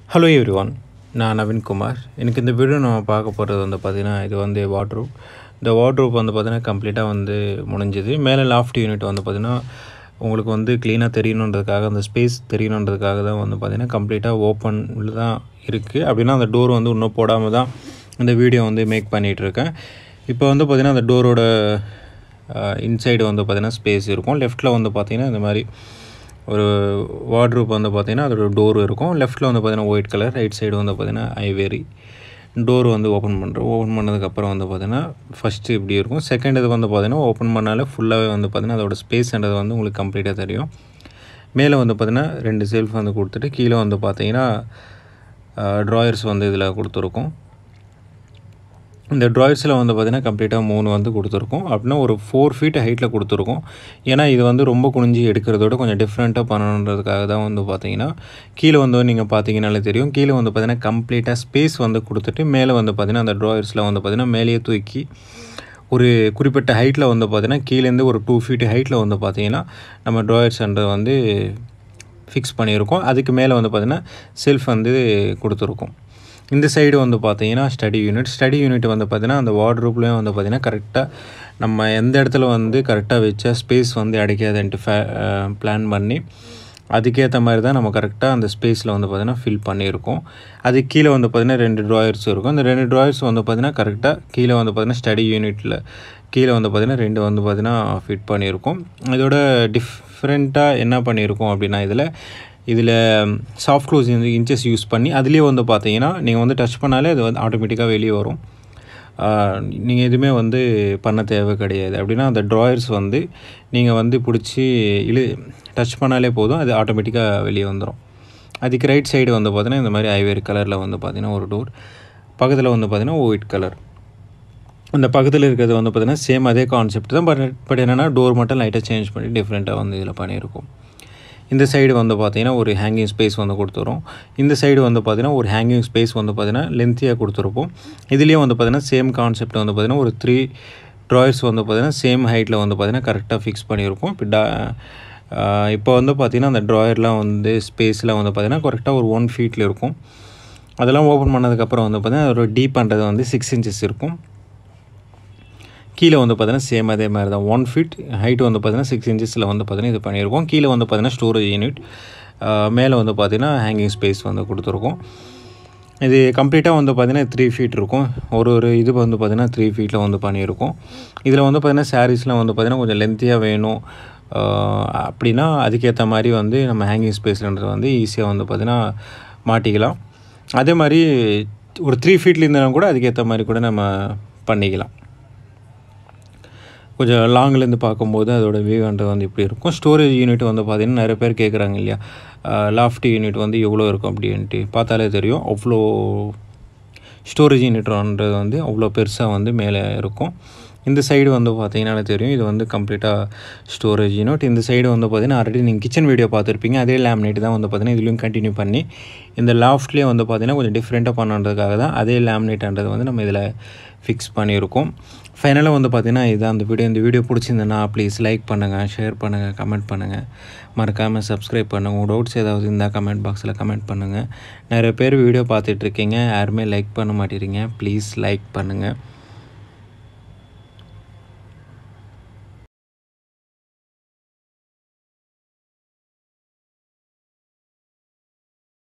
hello every one நான் நவீன்குமார் எனக்கு இந்த வீடியோ நம்ம பார்க்க போகிறது வந்து பார்த்திங்கன்னா இது வந்து வாட்ரூப் இந்த வாட்ரூப் வந்து பார்த்திங்கன்னா கம்ப்ளீட்டாக வந்து முடிஞ்சுது மேலே லாஃப்ட் யூனிட் வந்து பார்த்திங்கன்னா உங்களுக்கு வந்து க்ளீனாக தெரியணுன்றதுக்காக அந்த ஸ்பேஸ் தெரியணுன்றதுக்காக தான் வந்து பார்த்திங்கன்னா கம்ப்ளீட்டாக ஓப்பனில் தான் இருக்குது அப்படின்னா அந்த டோர் வந்து இன்னும் போடாமல் தான் இந்த வீடியோ வந்து மேக் பண்ணிகிட்ருக்கேன் இப்போ வந்து பார்த்திங்கன்னா அந்த டோரோட இன்சைடு வந்து பார்த்திங்கன்னா ஸ்பேஸ் இருக்கும் லெஃப்ட்டில் வந்து பார்த்திங்கன்னா இந்த மாதிரி ஒரு வார்ட்ரூப் வந்து பார்த்திங்கன்னா அதோட டோர் இருக்கும் லெஃப்ட்டில் வந்து பார்த்திங்கன்னா ஒயிட் கலர் ரைட் சைடு வந்து பார்த்திங்கன்னா ஐவேரி டோர் வந்து ஓப்பன் பண்ணுறோம் ஓப்பன் பண்ணதுக்கப்புறம் வந்து பார்த்திங்கன்னா ஃபஸ்ட்டு இப்படி இருக்கும் செகண்ட் இது வந்து பார்த்திங்கன்னா ஓப்பன் பண்ணாலே ஃபுல்லாகவே வந்து பார்த்திங்கன்னா அதோட ஸ்பேஸ்ன்றது வந்து உங்களுக்கு கம்ப்ளீட்டாக தெரியும் மேலே வந்து பார்த்திங்கன்னா ரெண்டு செல்ஃப் வந்து கொடுத்துட்டு கீழே வந்து பார்த்திங்கன்னா ட்ராயர்ஸ் வந்து இதில் கொடுத்துருக்கோம் இந்த ட்ராயர்ஸில் வந்து பார்த்திங்கன்னா கம்ப்ளீட்டாக மூணு வந்து கொடுத்துருக்கோம் அப்படின்னா ஒரு ஃபோர் ஃபீட் ஹைட்டில் கொடுத்துருக்கோம் ஏன்னா இது வந்து ரொம்ப குனிஞ்சி எடுக்கிறதோட கொஞ்சம் டிஃப்ரெண்ட்டாக பண்ணணுன்றதுக்காக தான் வந்து பார்த்திங்கன்னா கீழே வந்து நீங்கள் பார்த்தீங்கனாலே தெரியும் கீழே வந்து பார்த்திங்கன்னா கம்ப்ளீட்டாக ஸ்பேஸ் வந்து கொடுத்துட்டு மேலே வந்து பார்த்திங்கன்னா அந்த ட்ராயர்ஸில் வந்து பார்த்திங்கன்னா மேலேயே தூக்கி ஒரு குறிப்பிட்ட ஹைட்டில் வந்து பார்த்திங்கன்னா கீழேருந்து ஒரு டூ ஃபீட் ஹைட்டில் வந்து பார்த்திங்கன்னா நம்ம ட்ராயர்ஸ்ன்றது வந்து ஃபிக்ஸ் பண்ணியிருக்கோம் அதுக்கு மேலே வந்து பார்த்திங்கன்னா செல்ஃப் வந்து கொடுத்துருக்கோம் இந்த சைடு வந்து பார்த்தீங்கன்னா ஸ்டடி யூனிட் ஸ்டடி யூனிட் வந்து பார்த்திங்கன்னா அந்த வார்ட்ரூப்லேயும் வந்து பார்த்திங்கன்னா கரெக்டாக நம்ம எந்த இடத்துல வந்து கரெக்டாக வச்சா ஸ்பேஸ் வந்து அடைக்காதுன்ட்டு ஃபே பிளான் பண்ணி அதுக்கேற்ற மாதிரி தான் நம்ம கரெக்டாக அந்த ஸ்பேஸில் வந்து பார்த்திங்கன்னா ஃபில் பண்ணியிருக்கோம் அது கீழே வந்து பார்த்திங்கன்னா ரெண்டு ட்ராயர்ஸ் இருக்கும் அந்த ரெண்டு ட்ராயர்ஸ் வந்து பார்த்திங்கன்னா கரெக்டாக கீழே வந்து பார்த்திங்கன்னா ஸ்டடி யூனிட்டில் கீழே வந்து பார்த்திங்கன்னா ரெண்டு வந்து பார்த்திங்கன்னா ஃபிட் பண்ணியிருக்கோம் இதோட டிஃப்ரெண்ட்டாக என்ன பண்ணியிருக்கோம் அப்படின்னா இதில் இதில் சாஃப்ட் க்ளோஸ் இன்ச்சஸ் யூஸ் பண்ணி அதுலேயே வந்து பார்த்தீங்கன்னா நீங்கள் வந்து டச் பண்ணாலே அது வந்து ஆட்டோமேட்டிக்காக வெளியே வரும் நீங்கள் எதுவுமே வந்து பண்ண தேவை கிடையாது அப்படின்னா அந்த ட்ராயர்ஸ் வந்து நீங்கள் வந்து பிடிச்சி இழு டச் பண்ணாலே போதும் அது ஆட்டோமேட்டிக்காக வெளியே வந்துடும் அதுக்கு ரைட் சைடு வந்து பார்த்தீங்கன்னா இந்த மாதிரி ஐவேரி கலரில் வந்து பார்த்திங்கன்னா ஒரு டோர் பக்கத்தில் வந்து பார்த்திங்கன்னா ஒயிட் கலர் அந்த பக்கத்தில் இருக்கிறது வந்து பார்த்திங்கன்னா சேம் அதே கான்செப்ட் தான் பட் பட் என்னென்னா டோர் மட்டும் லைட்டாக சேஞ்ச் பண்ணி டிஃப்ரெண்ட்டாக வந்து இதில் பண்ணியிருக்கோம் இந்த சைடு வந்து பார்த்திங்கன்னா ஒரு ஹேங்கிங் ஸ்பேஸ் வந்து கொடுத்துரும் இந்த சைடு வந்து பார்த்திங்கன்னா ஒரு ஹேங்கிங் ஸ்பேஸ் வந்து பார்த்திங்கன்னா லென்த்தியாக கொடுத்துருப்போம் இதுலேயும் வந்து பார்த்திங்கன்னா சேம் கான்செப்ட் வந்து பார்த்திங்கன்னா ஒரு த்ரீ ட்ராயர்ஸ் வந்து பார்த்திங்கன்னா சேம் ஹைட்டில் வந்து பார்த்திங்கன்னா கரெக்டாக ஃபிக்ஸ் பண்ணியிருக்கோம் இப்போ டா இப்போ வந்து பார்த்திங்கன்னா அந்த ட்ராயர்லாம் வந்து ஸ்பேஸில் வந்து பார்த்திங்கன்னா கரெக்டாக ஒரு ஒன் ஃபீட்டில் இருக்கும் அதெல்லாம் ஓப்பன் பண்ணதுக்கப்புறம் வந்து பார்த்திங்கன்னா ஒரு டீப் பண்ணுறது வந்து சிக்ஸ் இன்ச்சஸ் இருக்கும் கீழே வந்து பார்த்தீங்கன்னா சேம் அதே மாதிரி தான் ஒன் ஃபீட் ஹைட் வந்து பார்த்தீங்கன்னா சிக்ஸ் இன்ச்சஸில் வந்து பார்த்தீங்கன்னா இது பண்ணியிருக்கோம் கீழே வந்து பார்த்தீங்கன்னா ஸ்டோரேஜ் யூனிட் மேலே வந்து பார்த்தீங்கன்னா ஹேங்கிங் ஸ்பேஸ் வந்து கொடுத்துருக்கோம் இது கம்ப்ளீட்டாக வந்து பார்த்திங்கன்னா த்ரீ ஃபீட் இருக்கும் ஒரு ஒரு இது வந்து பார்த்திங்கன்னா த்ரீ ஃபீட்டில் வந்து பண்ணியிருக்கோம் இதில் வந்து பார்த்திங்கன்னா சாரீஸ்லாம் வந்து பார்த்திங்கன்னா கொஞ்சம் லென்த்தியாக வேணும் அப்படின்னா அதுக்கேற்ற மாதிரி வந்து நம்ம ஹேங்கிங் ஸ்பேஸ்ன்றது வந்து ஈஸியாக வந்து பார்த்திங்கன்னா மாட்டிக்கலாம் அதே மாதிரி ஒரு த்ரீ ஃபீட்டில் இருந்தாலும் கூட அதுக்கேற்ற மாதிரி கூட நம்ம பண்ணிக்கலாம் கொஞ்சம் லாங்லேருந்து பார்க்கும்போது அதோட வியூன்றது வந்து இப்படி இருக்கும் ஸ்டோரேஜ் யூனிட் வந்து பார்த்திங்கன்னா நிறைய பேர் கேட்குறாங்க இல்லையா லாஃப்ட் யூனிட் வந்து எவ்வளோ இருக்கும் அப்படின்ட்டு பார்த்தாலே தெரியும் அவ்வளோ ஸ்டோரேஜ் யூனிட்ன்றது வந்து அவ்வளோ பெருசாக வந்து மேலே இருக்கும் இந்த சைடு வந்து பார்த்தீங்கன்னா தெரியும் இது வந்து கம்ப்ளீட்டாக ஸ்டோரேஜ் யூனிட் இந்த சைடு வந்து பார்த்திங்கன்னா ஆல்ரெடி நீங்கள் கிச்சன் வீடியோ பார்த்துருப்பீங்க அதே லேமினேட் தான் வந்து பார்த்திங்கன்னா இதுலேயும் கண்டினியூ பண்ணி இந்த லாஃப்ட்லேயே வந்து பார்த்திங்கன்னா கொஞ்சம் டிஃப்ரெண்ட்டாக பண்ணுறதுக்காக தான் அதே லேமினேட்ன்றது வந்து நம்ம இதில் ஃபிக்ஸ் பண்ணியிருக்கோம் ஃபைனலாக வந்து பார்த்திங்கன்னா இதுதான் அந்த வீடியோ இந்த வீடியோ பிடிச்சிருந்தேன்னா ப்ளீஸ் லைக் பண்ணுங்கள் ஷேர் பண்ணுங்கள் கமெண்ட் பண்ணுங்கள் மறக்காமல் சப்ஸ்கிரைப் பண்ணுங்கள் உங்கள் டவுட்ஸ் ஏதாவது இருந்தால் கமெண்ட் பாக்ஸில் கமெண்ட் பண்ணுங்கள் நிறைய பேர் வீடியோ பார்த்துட்ருக்கீங்க யாருமே லைக் பண்ண மாட்டேறீங்க ப்ளீஸ் லைக் பண்ணுங்கள்